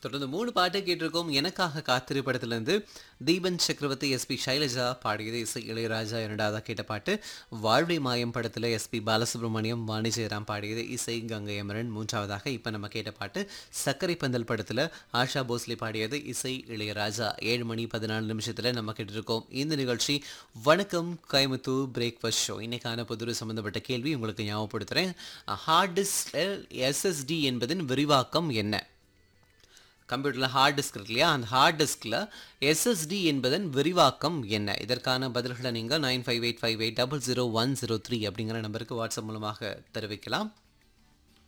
தொடர்ந்து மூணு பாட்டு கேட்டிருக்கோம் எனக்காக காத்திரு படத்திலிருந்து தீபன் சக்கரவர்த்தி எஸ்பி சைலஜா பாடியது இசை இளையராஜா இரண்டாவதா கேட்ட பாட்டு வாழ்வை மாயம் படத்தில் எஸ்பி பாலசுப்ரமணியம் வாணி ஜெயராம் பாடியது இசை கங்கை அமரன் மூன்றாவதாக இப்போ நம்ம கேட்ட பாட்டு சர்க்கரை பந்தல் படத்தில் ஆஷா போஸ்லே பாடியது இசை இளையராஜா ஏழு மணி பதினாலு நிமிஷத்தில் நம்ம கேட்டிருக்கோம் இந்த நிகழ்ச்சி வணக்கம் கைமுத்து பிரேக்ஃபாஸ்ட் ஷோ இன்னைக்கான புதுரு சம்பந்தப்பட்ட கேள்வி உங்களுக்கு ஞாபகப்படுத்துகிறேன் ஹார்ட் டிஸ்கில் எஸ்எஸ்டி என்பதன் விரிவாக்கம் என்ன கம்ப்யூட்டரில் ஹார்ட் டிஸ்க் இருக்கு இல்லையா அந்த ஹார்ட் டிஸ்கில் எஸ்எஸ்டி என்பதன் விரிவாக்கம் என்ன இதற்கான பதில்களை நீங்கள் nine five eight five eight double zero one zero three அப்படிங்கிற நம்பருக்கு வாட்ஸ்அப் மூலமாக தெரிவிக்கலாம்